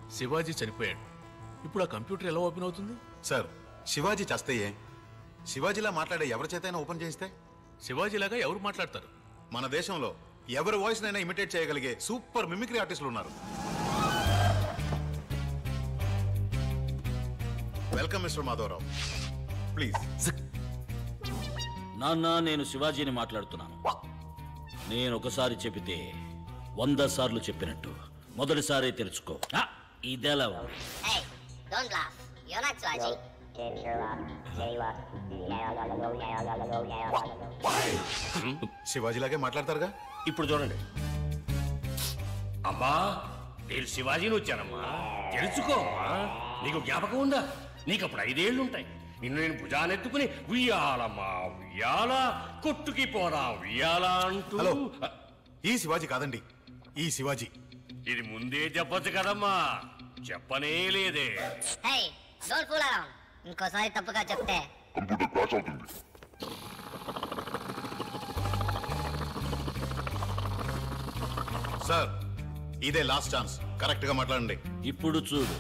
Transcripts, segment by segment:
శివాజీ చనిపోయాడు ఇప్పుడు ఆ కంప్యూటర్ ఎలా ఓపెన్ అవుతుంది సార్ శివాజీ చస్తయ్యే శివాజీలా మాట్లాడే ఎవరి చేతైనా ఓపెన్ చేయిస్తే శివాజీలాగా ఎవరు మాట్లాడతారు మన దేశంలో ఎవరి వాయిస్ నైనా ఇమిటేట్ చేయగలిగే సూపర్ మిమిక్రీ ఆర్టిస్టులు ఉన్నారు వెల్కమ్ మిస్టర్ మాధవరావు ప్లీజ్ నాన్న నేను శివాజీని మాట్లాడుతున్నాను నేను ఒకసారి చెబితే వంద సార్లు చెప్పినట్టు మొదటిసారి తెలుసుకో ఆ, ఇదెలా ఉంది? Hey, don't laugh. You're not Swaji. శివాజీలాగే మాట్లాడతారుగా ఇప్పుడు చూడండి అమ్మా నేను శివాజీని వచ్చానమ్మా తెలుసుకోమ్మా నీకు జ్ఞాపకం ఉందా నీకు అప్పుడు ఐదేళ్లు ఉంటాయి నిన్ను నేను భుజానెత్తుకుని ఉయ్యాలమ్మా ఉయ్యాల కొట్టుకి పోరా ఉయ్యాల అంటూ హలో ఈ శివాజీ కాదండి ఈ శివాజీ ఇది ముందే చెప్పొచ్చు కదమ్మా చెప్పనే లేదే Hey, don't fool around. ఇంకోసారి తప్పుగా చెప్తే సార్ ఇదే లాస్ట్ ఛాన్స్ కరెక్ట్ గా మాట్లాడండి ఇప్పుడు చూడు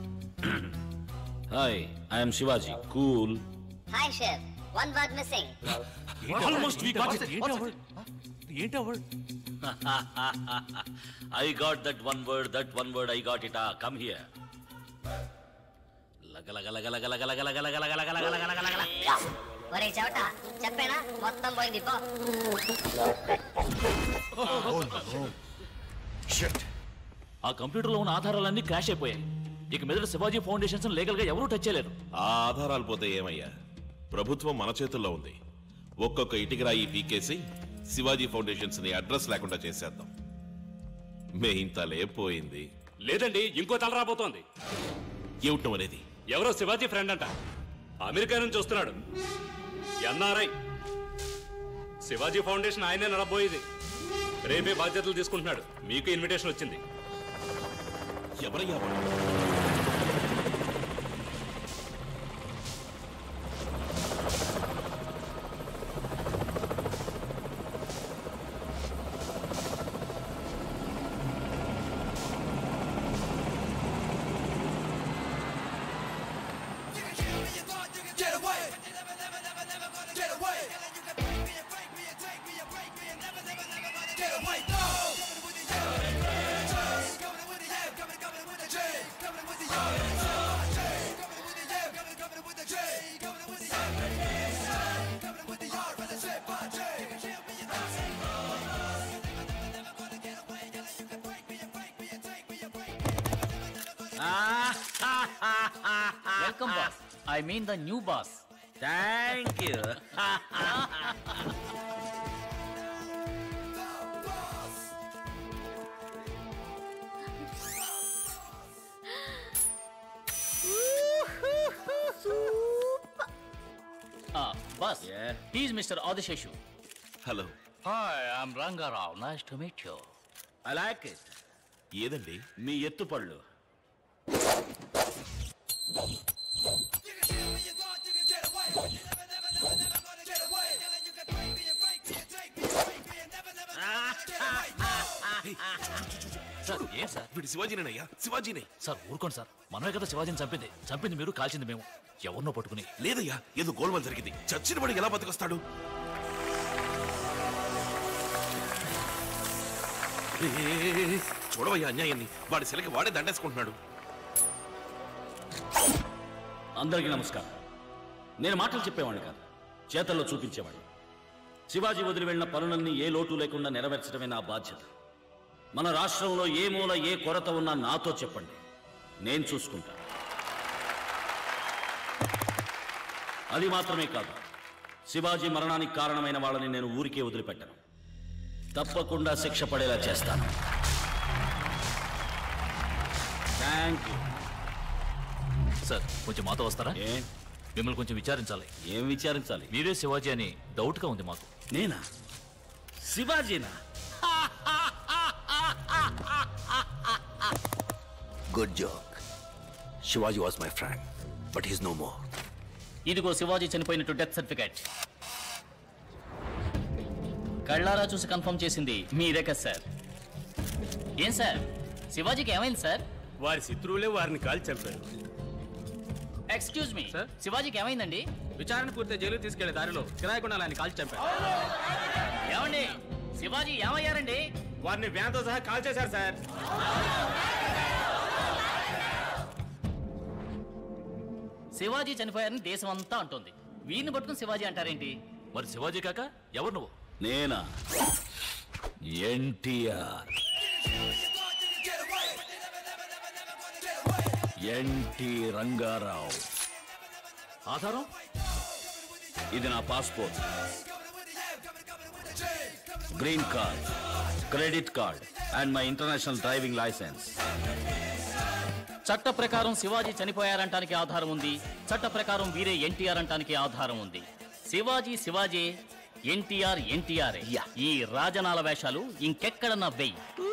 hi I'm Shivaji cool hi share one word missing almost we got ఏంటి award I got that one word that one word I got it come here ఒరే చెవట చెప్పేనా మొత్తం పోయింది పో ఆ కంప్యూటర్లో ఉన్న ఆధారాలన్నీ క్రాష్ అయిపోయాయి ఇక మీద శివాజీ ఫౌండేషన్స్ లీగల్ గా ఎవరూ టచ్ చేయలేరు ఆ ఆధారాలు పోతే ఏమయ్యా ప్రభుత్వం మన చేతుల్లో ఉంది ఒక్కొక్క ఇటుకరాయి పీకేసి శివాజీ ఫౌండేషన్స్ ని అడ్రస్ లేకుండా చేసేద్దాం మెయిన్ తలే పోయింది లేదండి ఇంకో తల రాబోతోంది ఏమిటం అనేది ఎవరో శివాజీ ఫ్రెండ్ అంట అమెరికా నుంచి వస్తున్నాడు ఎన్ఆర్ఐ శివాజీ ఫౌండేషన్ ఆయనే నడబోయేది రేపే బాధ్యతలు తీసుకుంటున్నాడు మీకు ఇన్విటేషన్ వచ్చింది ఎవరయ్యా వాడు? Welcome boss I mean the new boss thank you boss he's mister Adiseshu hello hi I'm Rangarao nice to meet you I like it ఏదండి మీ ఎత్తుపళ్ళు సార్ ఏం సార్ వీడు శివాజీనేనయ్యా శివాజీనే సార్ ఊరుకోండి సార్ మనమే కదా శివాజీని చంపింది చంపింది మీరు కాల్చింది మేము ఎవరినో పట్టుకుని లేదయ్యా ఏదో గోల్మాల్ జరిగింది చచ్చిన వాడు ఎలా బతికొస్తాడు ఏ, ఏ, ఏ, ఏ, చూడవయ్యా అన్యాయాన్ని వాడి శిలకి వాడే దండేసుకుంటున్నాడు అందరికీ నమస్కారం నేను మాటలు చెప్పేవాడిని కాదు చేతల్లో చూపించేవాడిని శివాజీ వదిలి వెళ్ళిన పనులన్నీ ఏ లోటు లేకుండా నెరవేర్చడమే నా బాధ్యత మన రాష్ట్రంలో ఏ మూల ఏ కొరత ఉన్నా నాతో చెప్పండి నేను చూసుకుంటా అది మాత్రమే కాదు శివాజీ మరణానికి కారణమైన వాళ్ళని నేను ఊరికే వదిలిపెట్టను తప్పకుండా శిక్ష పడేలా చేస్తాను థ్యాంక్ యూ సార్ కొంచెం మాతో వస్తారా ఏ మిమ్మల్ని కొంచెం విచారించాలి ఏం విచారించాలి మీరే శివాజీ అని డౌట్ గా ఉంది మాకు నేనా శివాజీనా Good joke. Shivaji was my friend, but he's no more. ఇదిగో శివాజీ చనిపోయినట్టు డెత్ సర్టిఫికేట్ కళ్ళారా చూసి కన్ఫర్మ్ చేసింది మీరే కదా సార్ ఏం సార్ శివాజీకి ఏమైంది సార్ వారి శత్రువులే వారిని కాల్చి చంపారు ఎక్స్క్యూజ్ మీ శివాజీకి ఏమైందండి విచారణ పూర్తి జైలు తీసుకెళ్లే దారిలో కిరాయి గుండాలు ఆయన కాల్చి చంపారు ఏమండి శివాజీ ఏమయ్యారండి వారిని వ్యాన్తో సహా కాల్ చేశారు సార్ శివాజీ చనిపోయారని దేశం అంతా అంటుంది వీరిని పట్టుకుని శివాజీ అంటారేంటి మరి శివాజీ కాక ఎవరు నువ్వు నేనా ఎన్టీఆర్ ఎన్టీ రంగారావు ఆధారం ఇది నా passport green card credit card and my international driving licence చట్ట ప్రకారం శివాజీ చనిపోయారంటానికి ఆధారం ఉంది చట్ట ప్రకారం వీరే ఎన్టీఆర్ అంటానికి ఆధారం ఉంది శివాజీ శివాజీ ఎన్టీఆర్ ఎన్టీఆర్ ఈ రాజనాల వేషాలు ఇంకెక్కడన్నా వెయ్యి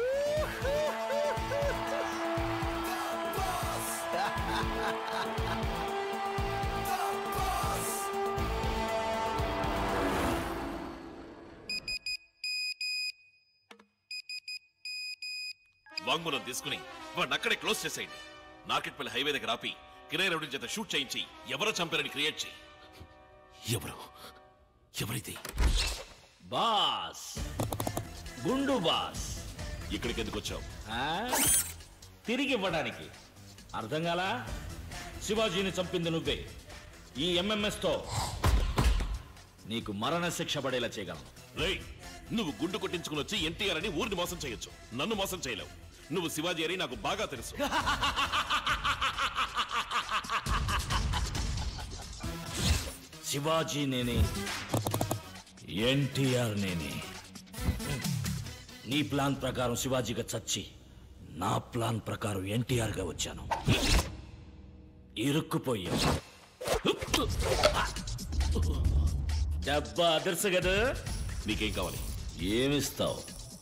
వాంగ్మూలం తీసుకుని వాడిని అక్కడే క్లోజ్ చేసేయండి నార్కెట్పల్లి హైవే దగ్గర ఆపి కిరాయి రౌడీ చేత షూట్ చేయించి ఎవరో చంపారని క్రియేట్ చేయి ఎవరు ఎవరిది బాస్ గుండు బాస్ ఇక్కడికి ఎందుకు వచ్చావు తిరిగి ఇవ్వడానికి అర్థం కాలా శివాజీని చంపింది నువ్వే ఈ ఎంఎంఎస్ తో నీకు మరణ శిక్ష పడేలా చేయగలను రేయ్ నువ్వు గుండు కొట్టించుకుని వచ్చి ఎన్టీఆర్ అని ఊరిని మోసం చేయొచ్చు నన్ను మోసం చేయలేవు నువ్వు శివాజీ అని నాకు బాగా తెలుసు శివాజీ నేనే ఎన్టీఆర్ నేనే నీ ప్లాన్ ప్రకారం శివాజీగా చచ్చి నా ప్లాన్ ప్రకారం ఎన్టీఆర్ గా వచ్చాను ఇరుక్కుపోయా దెబ్బ అదర్సు కదా నీకేం కావాలి ఏమిస్తావు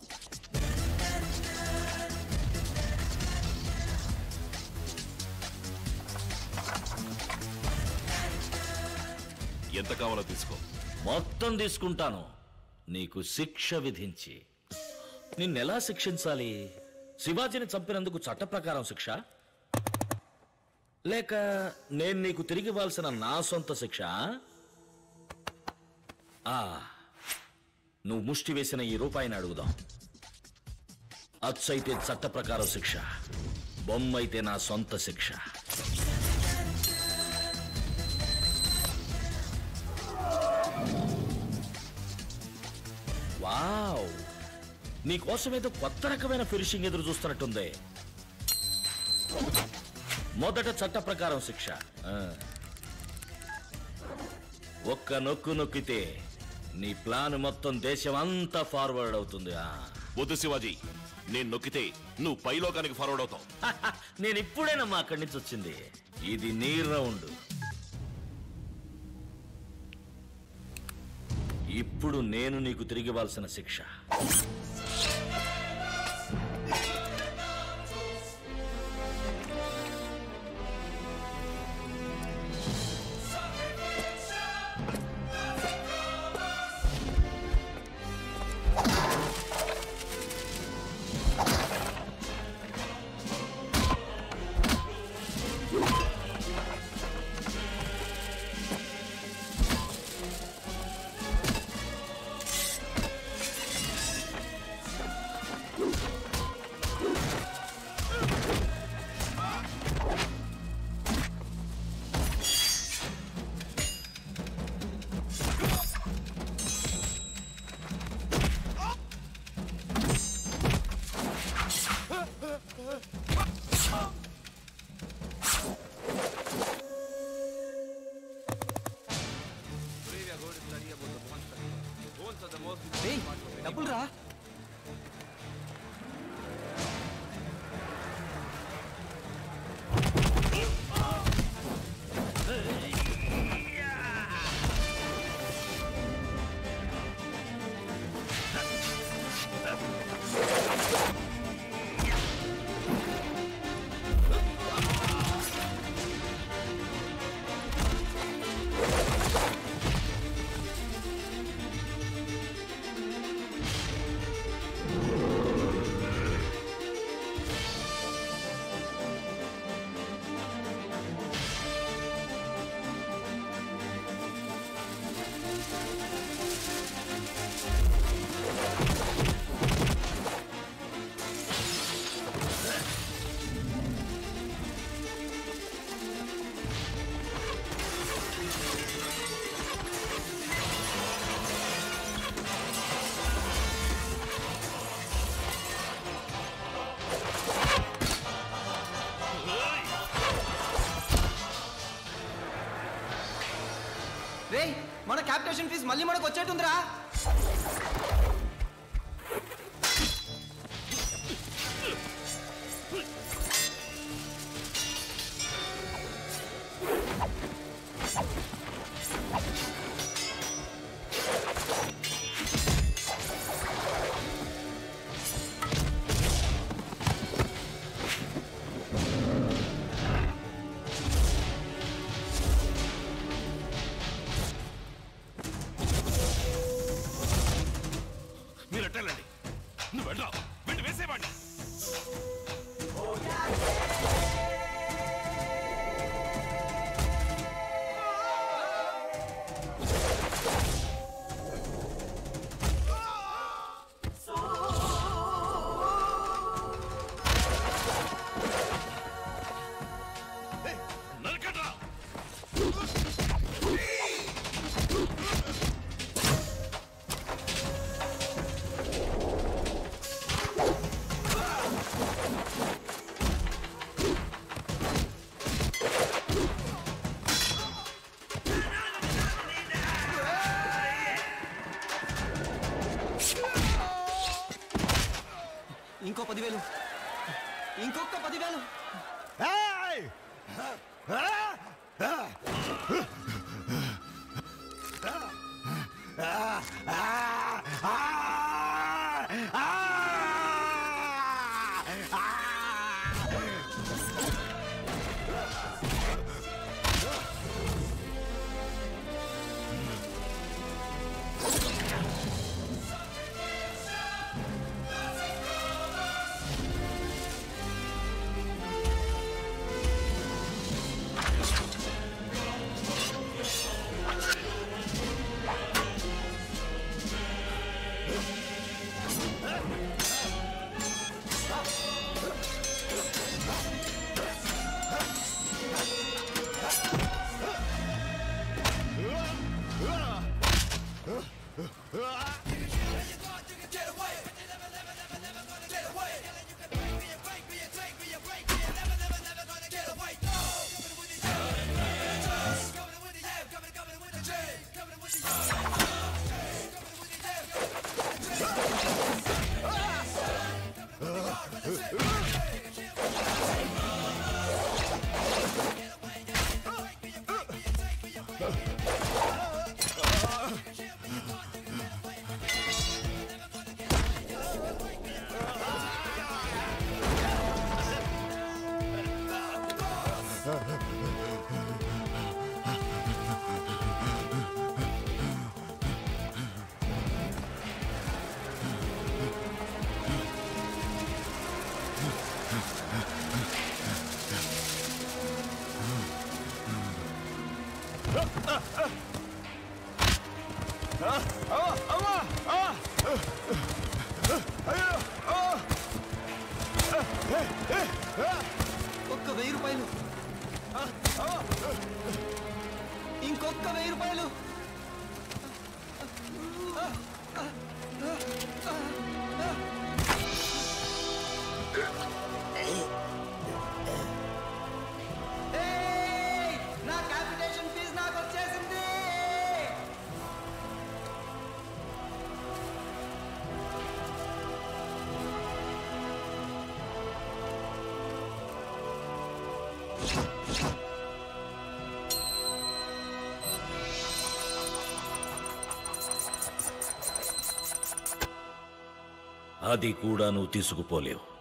ఎంత కావాలో తీసుకో మొత్తం తీసుకుంటాను నీకు శిక్ష విధించి నిన్నెలా శిక్షించాలి శివాజీని చంపినందుకు చట్ట ప్రకారం శిక్ష లేక నేను నీకు తిరిగి ఇవ్వాల్సిన నా సొంత శిక్ష ఆ నువ్వు ముష్టి వేసిన ఈ రూపాయిని అడుగుదాం అచ్చైతే చట్ట ప్రకారం శిక్ష బొమ్మైతే నా సొంత శిక్ష వావ్ నీకోసం ఏదో కొత్త రకమైన ఫినిషింగ్ ఎదురు చూస్తున్నట్టుంది మొదట చట్ట ప్రకారం శిక్ష ఆ. ఒక్క నొక్కు నొక్కితే నీ ప్లాన్ మొత్తం దేశం అంతా ఫార్వర్డ్ అవుతుంది ఆ. వద్దు శివాజీ నేను నొక్కితే నువ్వు పైలోకానికి ఫార్వర్డ్ అవుతావు నేను ఇప్పుడేనమ్మా అక్కడి నుంచి వచ్చింది ఇది నీ రౌండ్ ఇప్పుడు నేను నీకు తిరిగి ఇవ్వాల్సిన శిక్ష మన క్యాపిటేషన్ ఫీజు మళ్ళీ మనకు వచ్చేటుందిరా మీరు ఎట్టాలండి నువ్వు వెళ్ళరా వెళ్ళి వేసేవాడిని నరకట్రా ఇంకో పదివేలు ఇంకొక పదివేలు ఒక్క వెయ్యి రూపాయలు ఇంకొక వెయ్యి రూపాయలు ఏయ్! నా క్యాపిటేషన్ ఫీజు నాకు వచ్చేసింది అది కూడా నువ్వు తీసుకుపోలేవు